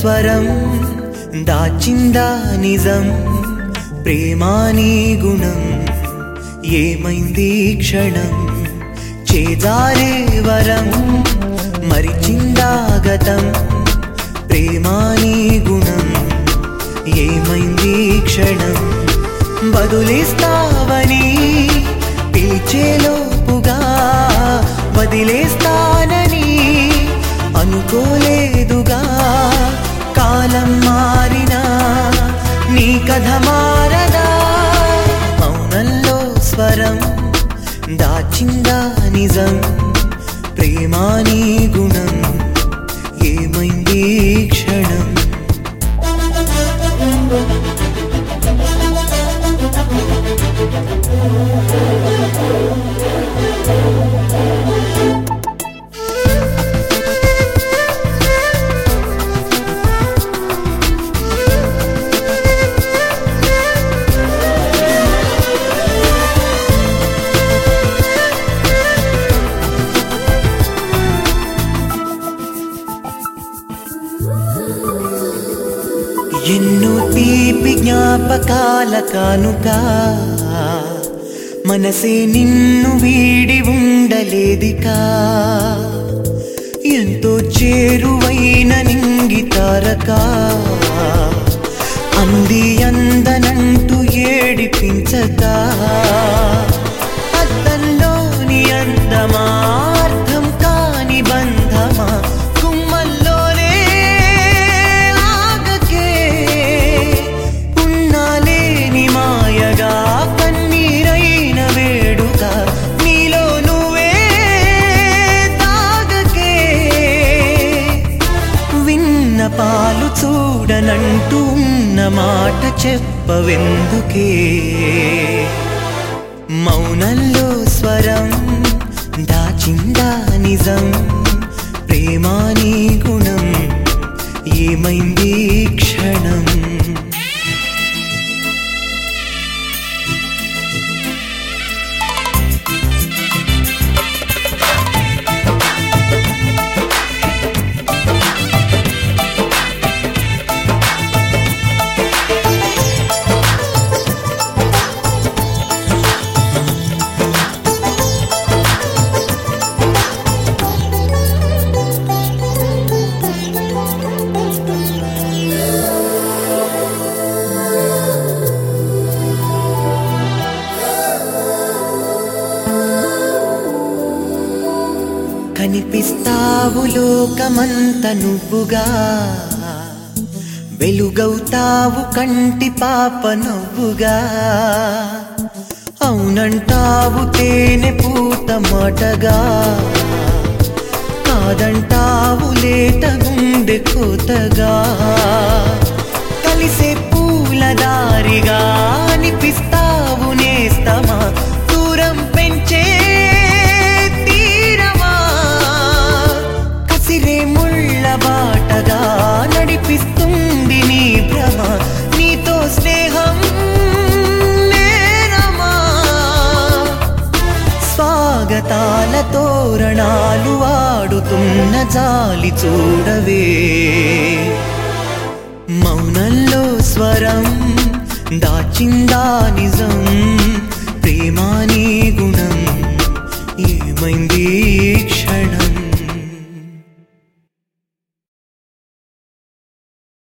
స్వరం దాచిందా నిజం ప్రేమాని గుణం ఏమైంది ఈ క్షణం చేజారే వరం మరిచిందా గతం ప్రేమాని గుణం ఏమైంది ఈ క్షణం బదులిస్తావని పిలిచేలోపుగా వదిలేస్తానని అనుకోలేదుగా కాలం మారినా నీ కథ మారదా మౌనంలో స్వరం దాచిందా నిజం ప్రేమాని గుణం ఏమైంది ఈ క్షణం ఎన్నో తీపి జ్ఞాపకాల కానుక మనసే నిన్ను వీడి ఉండలేదికా ఎంతో చేరువైన నింగి తారక అంది అందనంటూ ఏడిపించగా అద్దంలోని అందమా అర్థం కాని బంధమా గుమ్మల్లోనే ఆగకే ఉన్నాలేని మాయగా కన్నీరైన వేడుగా నీలో నువ్వే తాగకే విన్న పాలు చూడనంటూ ఉన్న మాట చెప్పవెందుకే మౌనంలో స్వరం దాచిందా నిజం ప్రేమాని గుణం ఏమైంది ఈ క్షణం కనిపిస్తావు లోకమంత నువ్వుగా వెలుగవుతావు కంటి పాప నవ్వుగా అవునంటావు తేనె పూత మాటగా కాదంటావు లేత గుండె కోతగా కలిసే పూల దారిగా అనిపిస్తావు నేస్తమా దూరం పెంచే తీరమా కసిరే ముళ్ళ బాటగా నడిపిస్తుంది నీ భ్రమ నీతో స్నేహం నేరమా స్వాగతాల తోరణాలు ఆడుతున్న జాలి చూడవే మౌనంలో స్వరం దాచిందా నిజం